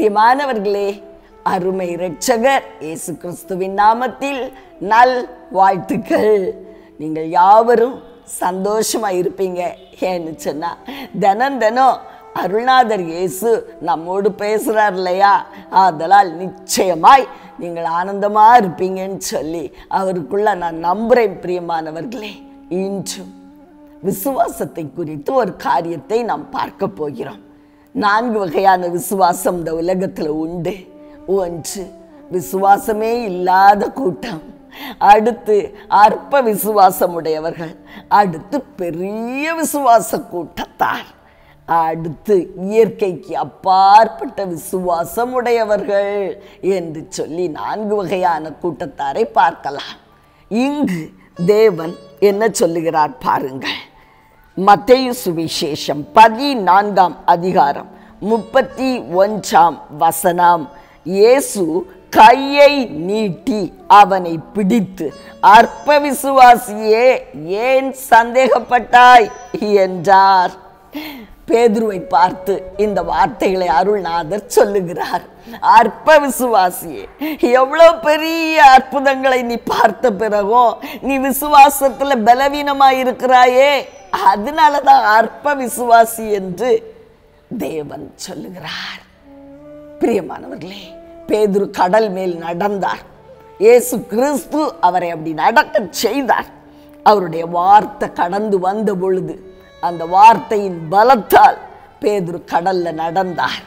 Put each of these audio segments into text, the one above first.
பிரியமானவர்களே அருமை இரட்சகர் இயேசு கிறிஸ்துவின் நாமத்தில் நல் வாழ்த்துக்கள் நீங்கள் யாவரும் சந்தோஷமா இருப்பீங்க ஏன்னு சொன்னா தினம் தினம் அருள்நாதர் இயேசு நம்மோடு பேசுறார் இல்லையா அதனால் நிச்சயமாய் நீங்கள் ஆனந்தமா இருப்பீங்கன்னு சொல்லி அவருக்குள்ள நான் நம்புறேன் பிரியமானவர்களே இன்றும் விசுவாசத்தை குறித்து ஒரு காரியத்தை நாம் பார்க்க போகிறோம் நான்கு வகையான விசுவாசம் இந்த உலகத்தில் உண்டு ஒன்று விசுவாசமே இல்லாத கூட்டம் அடுத்து அற்ப விசுவாசம் உடையவர்கள் அடுத்து பெரிய விசுவாச கூட்டத்தார் அடுத்து இயற்கைக்கு அப்பாற்பட்ட விசுவாசம் உடையவர்கள் என்று சொல்லி நான்கு வகையான கூட்டத்தாரை பார்க்கலாம் இங்கு தேவன் என்ன சொல்லுகிறார் பாருங்கள் மத்தேயு சுவிசேஷம் பதினான்காம் அதிகாரம் முப்பத்தி ஒன்றாம் வசனம் இயேசு கையை நீட்டி அவனை பிடித்து அற்ப விசுவாசியே ஏன் சந்தேகப்பட்டாய் என்றார் பேதுருவை பார்த்து இந்த வார்த்தைகளை அருள்நாதர் சொல்லுகிறார் அற்ப விசுவாசியே எவ்வளவு பெரிய அற்புதங்களை நீ பார்த்த பிறகும் நீ விசுவாசத்துல பலவீனமா இருக்கிறாயே அதனாலதான் அற்ப விசுவாசி என்று தேவன் சொல்லுகிறார் பிரியமானவர்களே பேதுரு கடல் மேல் நடந்தார் இயேசு கிறிஸ்து அவரை அப்படி நடக்க செய்தார் அவருடைய வார்த்தை கடந்து வந்த பொழுது அந்த வார்த்தையின் பலத்தால் பேதுரு கடல்ல நடந்தார்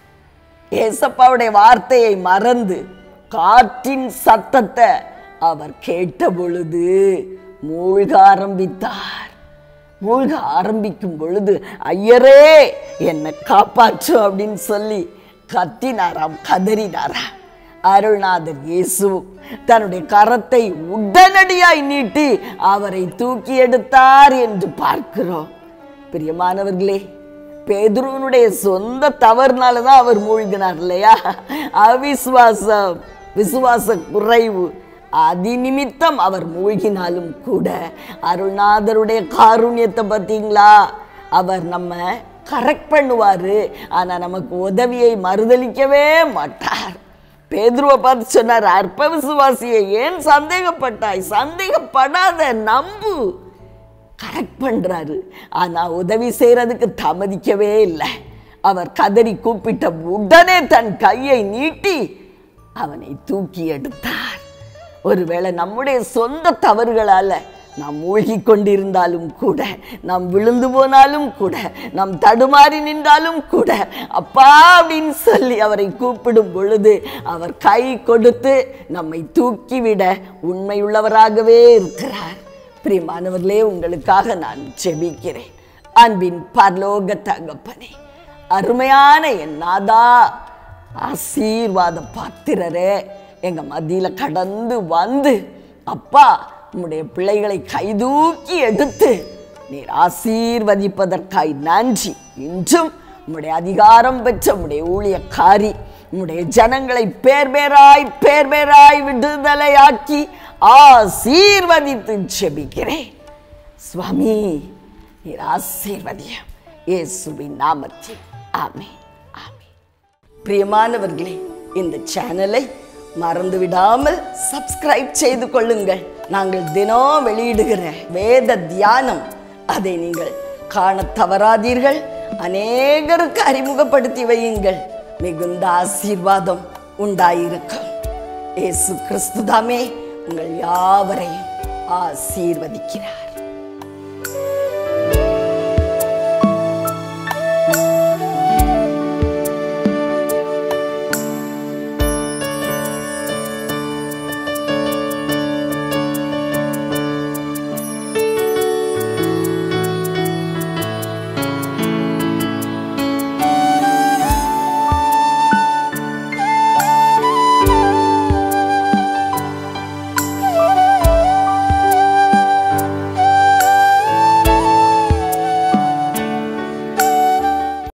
ஏசப்பாவுடைய வார்த்தையை மறந்து காற்றின் சத்தத்தை அவர் கேட்ட பொழுது மூழ்க ஆரம்பித்தார் மூழ்க ஆரம்பிக்கும் பொழுது ஐயரே என்னை காப்பாற்று அப்படின்னு சொல்லி கத்தினாராம் கதறினாராம் அருள்நாதர் இயேசு தன்னுடைய கரத்தை உடனடியாய் நீட்டி அவரை தூக்கி எடுத்தார் என்று பார்க்கிறோம் பிரியமானவர்களே பேதுருவனுடைய சொந்த தவறுனால தான் அவர் மூழ்கினார் இல்லையா அவிசுவாசம் விசுவாச குறைவு அதி நிமித்தம் அவர் மூழ்கினாலும் கூட அருள்நாதருடைய காருண்யத்தை பார்த்தீங்களா அவர் நம்ம கரெக்ட் பண்ணுவாரு ஆனா நமக்கு உதவியை மறுதளிக்கவே மாட்டார் பேதுருவை பார்த்து சொன்னார் அற்ப விசுவாசியை ஏன் சந்தேகப்பட்டாய் சந்தேகப்படாத நம்பு கரெக்ட் பண்றாரு ஆனா உதவி செய்யறதுக்கு தாமதிக்கவே இல்லை அவர் கதறி கூப்பிட்ட உடனே தன் கையை நீட்டி அவனை தூக்கி எடுத்தார் ஒருவேளை நம்முடைய சொந்த தவறுகளால நாம் மூழ்கி கொண்டிருந்தாலும் கூட நாம் விழுந்து போனாலும் கூட நாம் தடுமாறி நின்றாலும் கூட அப்பா அப்படின்னு சொல்லி அவரை கூப்பிடும் பொழுது அவர் கை கொடுத்து நம்மை தூக்கிவிட உண்மையுள்ளவராகவே இருக்கிறார் பிரியமானவர்களே உங்களுக்காக நான் ஜெபிக்கிறேன் அன்பின் பரலோக தகப்பனே அருமையான என் நாதா ஆசீர்வாத பாத்திரரே எங்க மத்தியில கடந்து வந்து அப்பா உம்முடைய பிள்ளைகளை கைதூக்கி எடுத்து நீர் ஆசீர்வதிப்பதற்காய் நன்றி இன்றும் உம்முடைய அதிகாரம் பெற்ற உம்முடைய ஊழியக்காரி உம்முடைய ஜனங்களை பேர் பேராய் பேர் பேராய் விடுதலையாக்கி ஆசீர்வதித்து ஜெபிக்கிறேன் சுவாமி நீர் ஆசீர்வதியம் இயேசுவின் நாமத்தில் ஆமே ஆமே பிரியமானவர்களே இந்த சேனலை மறந்து விடாமல் சப்ஸ்கிரைப் செய்து கொள்ளுங்கள் நாங்கள் தினம் வெளியிடுகிற வேத தியானம் அதை நீங்கள் காண தவறாதீர்கள் அநேகருக்கு அறிமுகப்படுத்தி வையுங்கள் மிகுந்த ஆசீர்வாதம் உண்டாயிருக்கும் இயேசு கிறிஸ்துதாமே உங்கள் யாவரையும் ஆசீர்வதிக்கிறார்